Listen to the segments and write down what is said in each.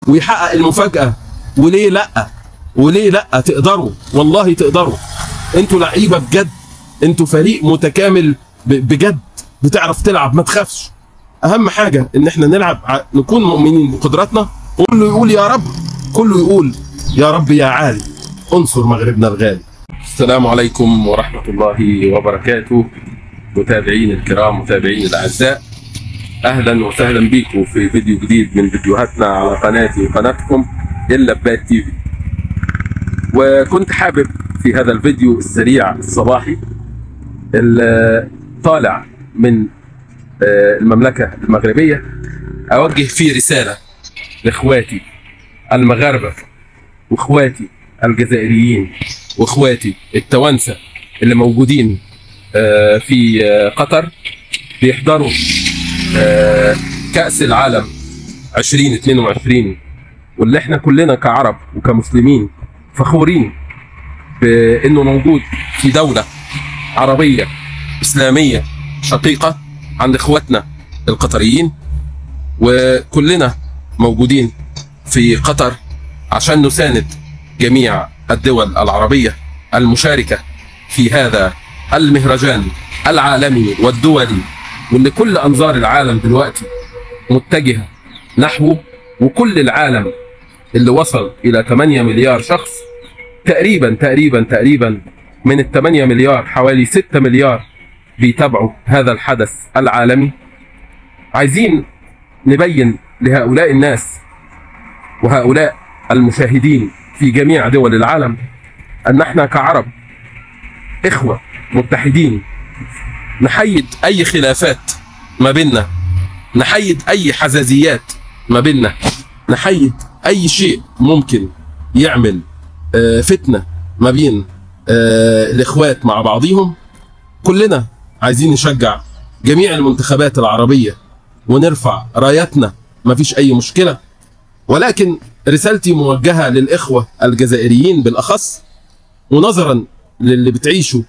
ويحقق المفاجاه وليه لا وليه لا تقدروا والله تقدروا انتوا لعيبه بجد انتوا فريق متكامل ب- بجد بتعرف تلعب ما تخافش اهم حاجه ان احنا نلعب ع- نكون مؤمنين بقدراتنا كله يقول يا رب كله يقول يا رب يا عالي انصر مغربنا الغالي السلام عليكم ورحمه الله وبركاته متابعين الكرام متابعين الاعزاء اهلا وسهلا بكم في فيديو جديد من فيديوهاتنا على قناتي وقناتكم اللبات تي في وكنت حابب في هذا الفيديو السريع الصباحي اللي طالع من آه، المملكة المغربية أوجه فيه رسالة لإخواتي المغاربة وإخواتي الجزائريين وإخواتي التوانسة اللي موجودين آه، في آه، قطر بيحضروا آه، كأس العالم 2022 واللي احنا كلنا كعرب وكمسلمين فخورين بانه موجود في دوله عربيه اسلاميه شقيقه عند اخواتنا القطريين وكلنا موجودين في قطر عشان نساند جميع الدول العربيه المشاركه في هذا المهرجان العالمي والدولي واللي كل انظار العالم دلوقتي متجهه نحوه وكل العالم اللي وصل الى 8 مليار شخص تقريبا تقريبا تقريبا من ال 8 مليار حوالي 6 مليار بيتابعوا هذا الحدث العالمي عايزين نبين لهؤلاء الناس وهؤلاء المشاهدين في جميع دول العالم ان احنا كعرب اخوه متحدين نحيد اي خلافات ما بيننا نحيد اي حزازيات ما بيننا نحيد اي شيء ممكن يعمل آه، فتنه ما بين آه، الاخوات مع بعضهم كلنا عايزين نشجع جميع المنتخبات العربيه ونرفع راياتنا ما فيش اي مشكله ولكن رسالتي موجهه للاخوه الجزائريين بالاخص ونظرا للي بتعيشه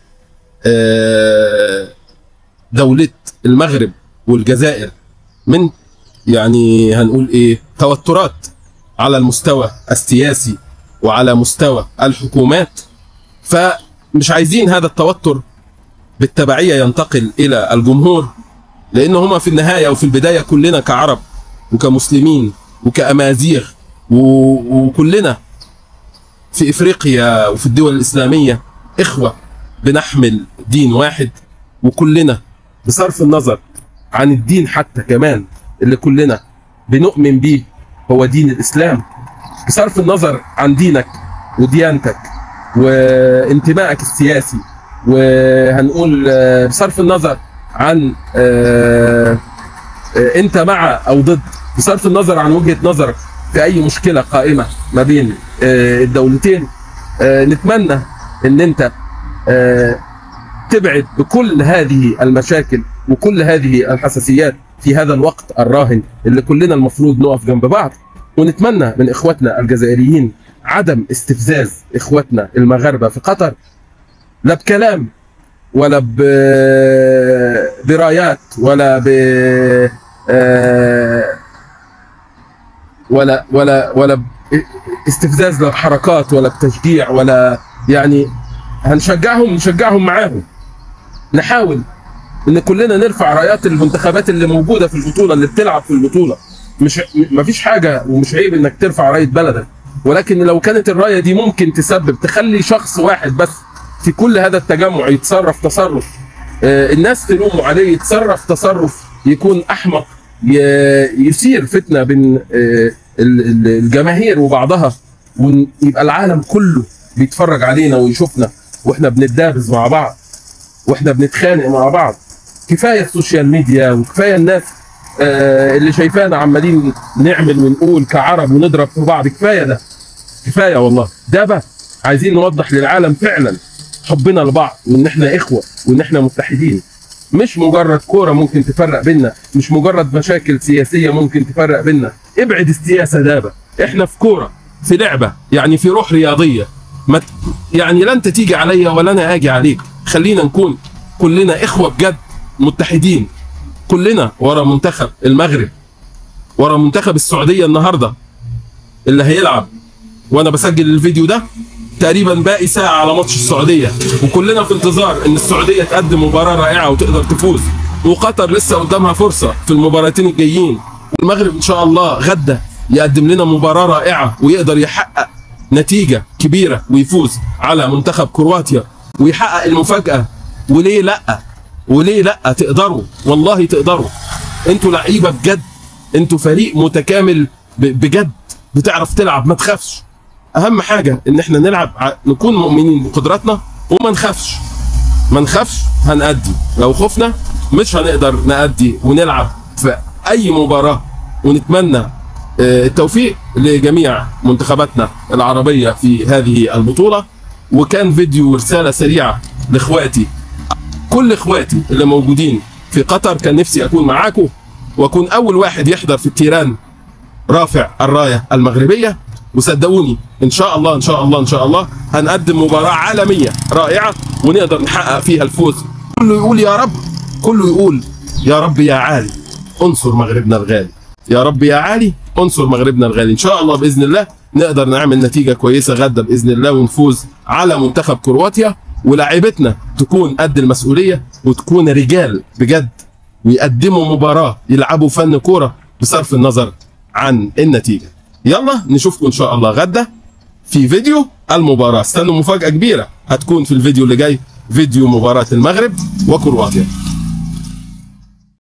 آه، دوله المغرب والجزائر من يعني هنقول ايه توترات على المستوى السياسي وعلى مستوى الحكومات فمش عايزين هذا التوتر بالتبعية ينتقل إلى الجمهور لأن هما في النهاية وفي البداية كلنا كعرب وكمسلمين وكأمازيغ و- وكلنا في إفريقيا وفي الدول الإسلامية إخوة بنحمل دين واحد وكلنا بصرف النظر عن الدين حتى كمان اللي كلنا بنؤمن بيه هو دين الإسلام بصرف النظر عن دينك وديانتك وانتمائك السياسي وهنقول آه، بصرف النظر عن آه، آه، انت مع او ضد بصرف النظر عن وجهة نظرك في اي مشكلة قائمة ما بين آه، الدولتين آه، نتمنى ان انت آه، تبعد بكل هذه المشاكل وكل هذه الحساسيات في هذا الوقت الراهن اللي كلنا المفروض نقف جنب بعض ونتمنى من اخواتنا الجزائريين عدم استفزاز اخواتنا المغاربه في قطر لا بكلام ولا ب... برايات ولا ب آه، ولا ولا ولا ب- استفزاز لا بحركات ولا بتشجيع ولا يعني هنشجعهم نشجعهم معاهم نحاول ان كلنا نرفع رايات المنتخبات اللي موجوده في البطوله اللي بتلعب في البطوله مش ما فيش حاجه ومش عيب انك ترفع رايه بلدك ولكن لو كانت الرايه دي ممكن تسبب تخلي شخص واحد بس في كل هذا التجمع يتصرف تصرف آه، الناس تلومه عليه يتصرف تصرف يكون احمق ي- يثير فتنه بين آه، ال- ال- الجماهير وبعضها ويبقى العالم كله بيتفرج علينا ويشوفنا واحنا بنتدابز مع بعض واحنا بنتخانق مع بعض كفايه السوشيال ميديا وكفايه الناس آه، اللي شايفانا عمالين نعمل ونقول كعرب ونضرب في بعض كفايه ده كفايه والله ده بس عايزين نوضح للعالم فعلا حبنا لبعض وان احنا اخوه وان احنا متحدين مش مجرد كوره ممكن تفرق بينا مش مجرد مشاكل سياسيه ممكن تفرق بينا ابعد السياسه دابا احنا في كوره في لعبه يعني في روح رياضيه ما ت- يعني لا انت تيجي عليا ولا انا اجي عليك خلينا نكون كلنا اخوه بجد متحدين كلنا ورا منتخب المغرب ورا منتخب السعوديه النهارده اللي هيلعب وانا بسجل الفيديو ده تقريبا باقي ساعة على ماتش السعودية وكلنا في انتظار ان السعودية تقدم مباراة رائعة وتقدر تفوز وقطر لسه قدامها فرصة في المباراتين الجايين والمغرب ان شاء الله غدا يقدم لنا مباراة رائعة ويقدر يحقق نتيجة كبيرة ويفوز على منتخب كرواتيا ويحقق المفاجأة وليه لا وليه لا تقدروا والله تقدروا انتوا لعيبة بجد انتوا فريق متكامل ب- بجد بتعرف تلعب ما تخافش اهم حاجه ان احنا نلعب ع- نكون مؤمنين بقدراتنا وما نخافش ما نخافش هنأدي لو خفنا مش هنقدر نأدي ونلعب في اي مباراه ونتمنى آه، التوفيق لجميع منتخباتنا العربيه في هذه البطوله وكان فيديو رساله سريعه لاخواتي كل اخواتي اللي موجودين في قطر كان نفسي اكون معاكم واكون اول واحد يحضر في التيران رافع الرايه المغربيه وصدقوني ان شاء الله ان شاء الله ان شاء الله هنقدم مباراه عالميه رائعه ونقدر نحقق فيها الفوز كله يقول يا رب كله يقول يا رب يا عالي انصر مغربنا الغالي يا رب يا عالي انصر مغربنا الغالي ان شاء الله باذن الله نقدر نعمل نتيجه كويسه غدا باذن الله ونفوز على منتخب كرواتيا ولاعيبتنا تكون قد المسؤوليه وتكون رجال بجد ويقدموا مباراه يلعبوا فن كوره بصرف النظر عن النتيجه يلا نشوفكم ان شاء الله غدا في فيديو المباراه استنوا مفاجاه كبيره هتكون في الفيديو اللي جاي فيديو مباراه المغرب وكرواتيا